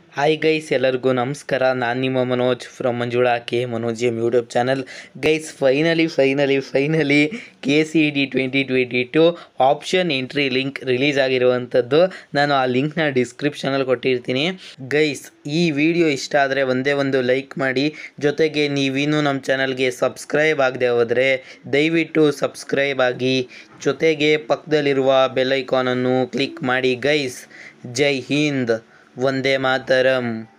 hi guys ಎಲ್ಲರಿಗೂ ನಮಸ್ಕಾರ ನಾನು ನಿಮ್ಮ Manoj from Manjula K Manoj M YouTube channel guys finally finally finally K C D twenty twenty two option entry link release ಆಗಿರುವಂಥದ್ದು ನಾನು ಆ ಲಿಂಕ್ನ ಡಿಸ್ಕ್ರಿಪ್ಷನಲ್ಲಿ ಕೊಟ್ಟಿರ್ತೀನಿ ಗೈಸ್ ಈ ವಿಡಿಯೋ ಇಷ್ಟ ಆದರೆ ಒಂದೇ ಒಂದು ಲೈಕ್ ಮಾಡಿ ಜೊತೆಗೆ ನೀವಿನ್ನೂ ನಮ್ಮ ಚಾನಲ್ಗೆ ಸಬ್ಸ್ಕ್ರೈಬ್ ಆಗದೆ ಹೋದರೆ ದಯವಿಟ್ಟು ಸಬ್ಸ್ಕ್ರೈಬ್ ಆಗಿ ಜೊತೆಗೆ ಪಕ್ಕದಲ್ಲಿರುವ ಬೆಲ್ ಐಕಾನನ್ನು ಕ್ಲಿಕ್ ಮಾಡಿ ಗೈಸ್ ಜೈ ಹಿಂದ್ ವಂದೇ ಮಾತರಂ